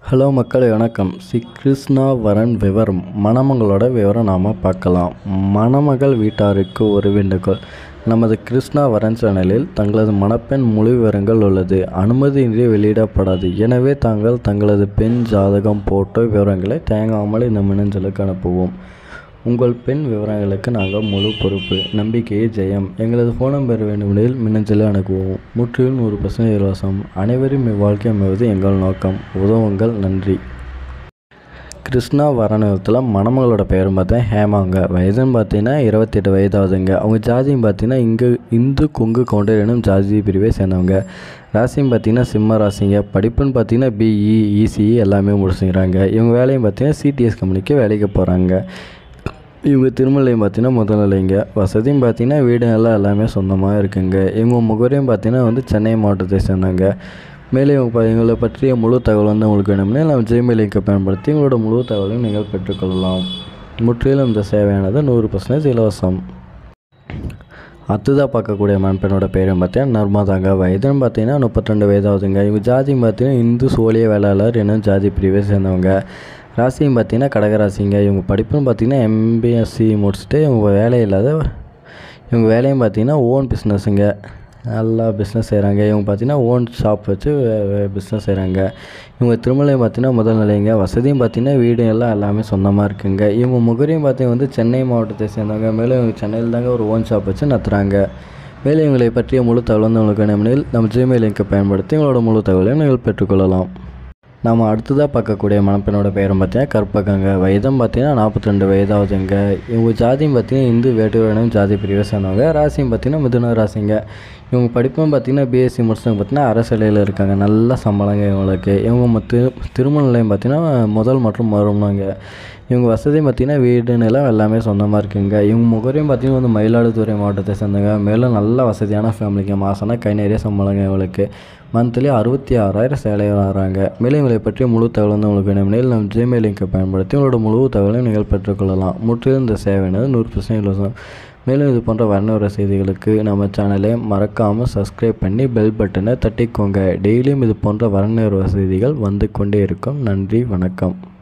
hello மக்களே வணக்கம் ஸ்ரீ கிருஷ்ணா வரன் விவரம் மணமகளோட விவரம் நாம் பார்க்கலாம் மணமகள் வீட்டாருக்கு ஒரு வேண்டுகோள் நமது கிருஷ்ணா வரன் சேனலில் தங்களது மணப்பெண் முழு விவரங்கள் உள்ளது அனுமதியின்றி வெளியிடப்படாது எனவே தாங்கள் தங்களது பெண் ஜாதகம் போட்டோ விவரங்களை தேங்காமல் இந்த மின்னஞ்சலுக்கு அனுப்புவோம் உங்கள் பெண் விவரங்களுக்கு நாங்கள் முழு பொறுப்பு நம்பிக்கையே ஜெயம் எங்களது ஃபோன் நம்பர் வேண்டுமெனில் மின்னஞ்சலை அனுப்புவோம் முற்றிலும் நூறு பர்சன்ட் இலவசம் அனைவரும் இவ்வாழ்க்கை அமைவது எங்கள் நோக்கம் உதவுங்கள் நன்றி கிருஷ்ணா வரணத்தில் மணமகளோட பேரும் பார்த்தா ஹேமாங்க வயதுன்னு பார்த்தீங்கன்னா இருபத்தெட்டு வயதாகுதுங்க அவங்க ஜாதியும் பார்த்தீங்கன்னா இங்கே இந்து கொங்கு கவுண்டர் எனும் ஜாதி பிரிவை சேர்ந்தவங்க ராசியும் பார்த்தீங்கன்னா சிம்ம ராசிங்க படிப்புன்னு பார்த்தீங்கன்னா பிஇ இசிஇ எல்லாமே முடிச்சுக்கிறாங்க இவங்க வேலையும் பார்த்தீங்கன்னா சிடிஎஸ் கம்பெனிக்கு வேலைக்கு போகிறாங்க இவங்க திருமலையும் பார்த்தீங்கன்னா முதல்நிலைங்க வசதியும் பார்த்தீங்கன்னா வீடு எல்லாம் எல்லாமே சொந்தமாக இருக்குங்க இவங்க முகவரியும் பார்த்தீங்கன்னா வந்து சென்னை மாவட்டத்தை சேர்ந்தவங்க மேலே இவங்க ப- எங்களை பற்றிய முழு தகவல் வந்து உங்களுக்கு வேணும்னா நம்ம ஜிமெயில் லிங்கை பயன்படுத்தி உங்களோட முழு தகவலையும் நீங்கள் பெற்றுக்கொள்ளலாம் முற்றிலும் இந்த சேவையானது நூறு பர்சன்டேஜ் இலவசம் அடுத்ததாக பார்க்கக்கூடிய மண்பெண்ணோட பேரும் பார்த்தீங்கன்னா நர்மதாங்க வயதுன்னு பார்த்தீங்கன்னா முப்பத்திரெண்டு வயதாகுதுங்க இவங்க ஜாதியும் பார்த்தீங்கன்னா இந்து சோழிய வேளாளர் என்னும் ஜாதி பிரிவை சேர்ந்தவங்க ராசியும் பார்த்தீங்கன்னா கடகராசிங்க இவங்க படிப்புன்னு பார்த்தீங்கன்னா எம்பிஎஸ்சி முடிச்சுட்டு இவங்க வேலை இல்லாத இவங்க வேலையும் பார்த்தீங்கன்னா ஓன் பிஸ்னஸுங்க நல்லா பிஸ்னஸ் செய்கிறாங்க இவங்க பார்த்தீங்கன்னா ஓன் ஷாப் வச்சு பிஸ்னஸ் செய்கிறாங்க இவங்க திருமலையும் பார்த்தீங்கன்னா முதல் நிலைங்க வசதியும் பார்த்தீங்கன்னா வீடு எல்லாம் எல்லாமே சொந்தமாக இருக்குங்க இவங்க முகரையும் பார்த்தீங்கன்னா வந்து சென்னை மாவட்டத்தை சேர்ந்தவங்க மேலும் இவங்க சென்னையில் தாங்க ஒரு ஓன் ஷாப் வச்சு நடத்துகிறாங்க மேலும் இவங்களை பற்றிய முழு தகவல் வந்து உங்களுக்கு வேணுமெனில் நம்ம ஜிமெயில் லிங்கை பயன்படுத்தி உங்களோட முழு தகவலையும் நீங்கள் பெற்றுக்கொள்ளலாம் நாம் அடுத்ததாக பார்க்கக்கூடிய மணப்பெண்ணோட பேரும் பார்த்தீங்கன்னா கற்பகங்க வயதும் பார்த்தீங்கன்னா நாற்பத்தி ரெண்டு வயதாகுதுங்க இவங்க ஜாதியும் பார்த்தீங்கன்னா இந்து வேட்டுவனும் ஜாதி பிரிவை சேர்ந்தவங்க ராசியும் பார்த்தீங்கன்னா மிதுன ராசிங்க இவங்க படிப்பும் பார்த்தீங்கன்னா பிஎஸ்சி முடிச்சவங்க பார்த்தீங்கன்னா அரசியலில் இருக்காங்க நல்ல சம்பளங்க இவங்களுக்கு இவங்க மத்து திருமண நிலையம் பார்த்தீங்கன்னா முதல் மற்றும் மறுமணங்க இவங்க வசதியும் பார்த்தீங்கன்னா வீடு நிலம் எல்லாமே சொந்தமாக இருக்குங்க இவங்க முகரையும் பார்த்தீங்கன்னா வந்து மயிலாடுதுறை மாவட்டத்தை சேர்ந்தவங்க மேலும் நல்ல வசதியான ஃபேமிலிங்க மாதம்னா கை நிறைய சம்பளங்க இவங்களுக்கு மந்த்லி அறுபத்தி ஆறாயிரம் சேலை வராங்க மேலும் இவங்களை பற்றிய முழு தகவல் வந்து உங்களுக்கு வேணுமெனில் நம்ம ஜிமெயில் லிங்கை பயன்படுத்தி உங்களோட முழு தகவலையும் நீங்கள் பெற்றுக்கொள்ளலாம் முற்றிலும் இந்த சேவையானது நூறு பர்சன்ட் இலவசம் மேலும் இது போன்ற வர்ணவர செய்திகளுக்கு நம்ம சேனலை மறக்காமல் சப்ஸ்கிரைப் பண்ணி பெல் பட்டனை தட்டிக்கோங்க டெய்லியும் இது போன்ற வர்ணவர செய்திகள் வந்து கொண்டே இருக்கும் நன்றி வணக்கம்